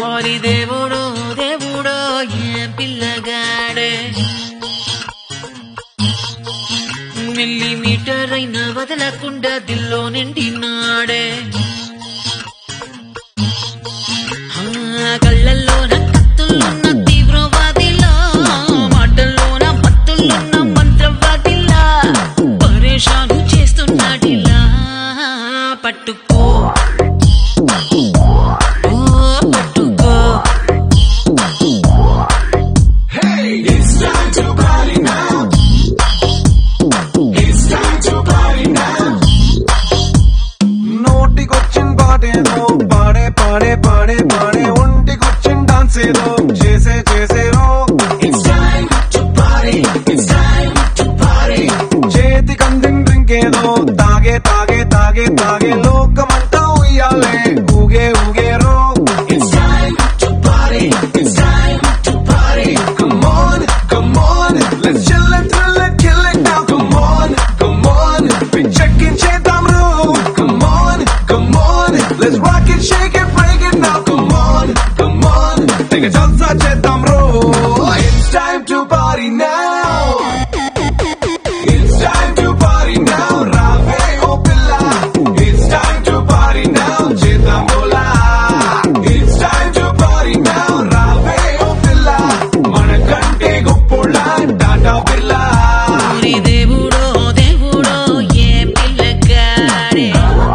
ఓరి దేవుడో దేవుడో ఏ పిల్లగాడే మిల్లీమీటర్ అయినా వదలకుండా దిల్లో నిండినాడే ఆ, కళ్ళల్లోన కత్తులున్న తీవ్రవాదిలా మాటల్లోన పత్తులున్న మంత్రవాదిలా పరేషాను చేస్తున్నాడిలా పట్టుకో ఓ, పట్టుకో It's time to party now. It's time to party now. నోటికొచ్చిన పాటేదో పాడే పాడే పాడే పాడే ఒంటికొచ్చిన డాన్స్ ఏదో చేసే చేసేరో It's time to party. It's time to party. చేతి కందిన డ్రింక్ ఏదో తాగే తాగే తాగే తాగే లోకమంతా ఉయ్యాలే ఊగే ఊగేరో It's time to party. It's time to party. Come on, come on, let's chill and thrill and kill it now. Come on, come on, we checking చేద్దాం రో. Come on, come on, let's rock it, shake it, break it now. Come on, come on, తెగ జల్సా చేద్దాం రో. It's time to party now. It's time to party now. రావే ఓ పిల్ల. It's time to party now. చేద్దాం బోలా. It's time to party now. రావే ఓ పిల్ల. మనకంటే గొప్పోళ్ళ టాటా బిర్లా. ఓరి దేవుడో దేవుడో ఏ పిల్లగాడే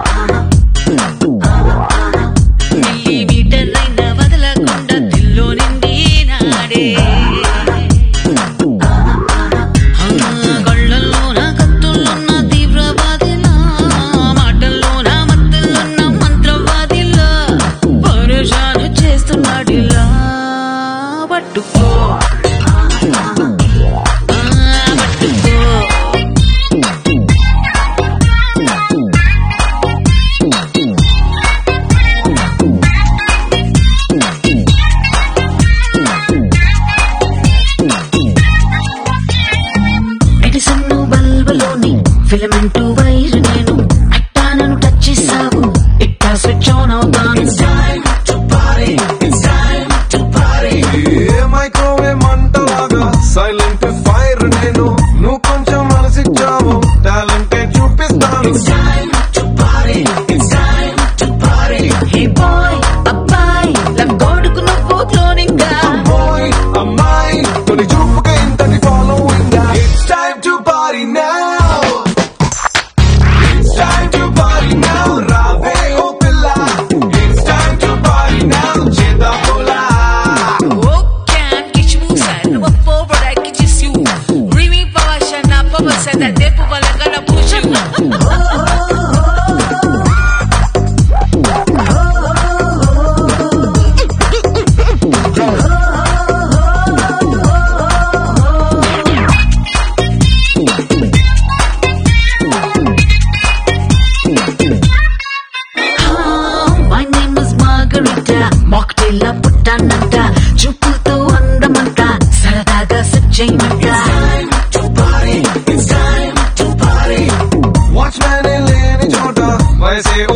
మిల్లీమీటర్ అయినా వదలకుండా దిల్లో నిండినాడే కళ్ళల్లోన కత్తులున్న తీవ్రవాదిలా మాటల్లోన మత్తులున్న మంత్రవాదిలా పరేషాను చేస్తున్నాడిలా పట్టుకో ఆ, పట్టుకో ఎడిసన్ బల్బులోని ఫిలమెంట్ వైర్ నేను అట్టా నన్ను టచ్ చేసావు ఇట్టా స్విచ్ ఆన్ అవుతాను It's time to party. It's time to party. ఏ మైక్రోవేవ్ మంటలాగా సైలెంట్ ఫైర్ నేను నువ్వు కొంచెం మనసిచ్చావు టాలెంట్ చూపిస్తాను It's time to party. It's time to party. Hey boy అబ్బాయి లవ్ గోడుకు నువ్వు క్లోనింగ్ గా అమ్మాయి అమ్మాయి తొలి చూపుగా ఇంతటి following it's time to party now it's time to party now రావే ఓ పిల్ల it's time to party now చేద్దాం బోలా Oh, can't get you sad. No forward, I get you. Remy Power Shana Papa said that they put like gonna push you. My name is Margarita mocktail పుట్టానంట చూపులతో అందమంట సరదాగా సచ్చైనంట Time to party. It's time to party. Watchman లేని చోట వయసే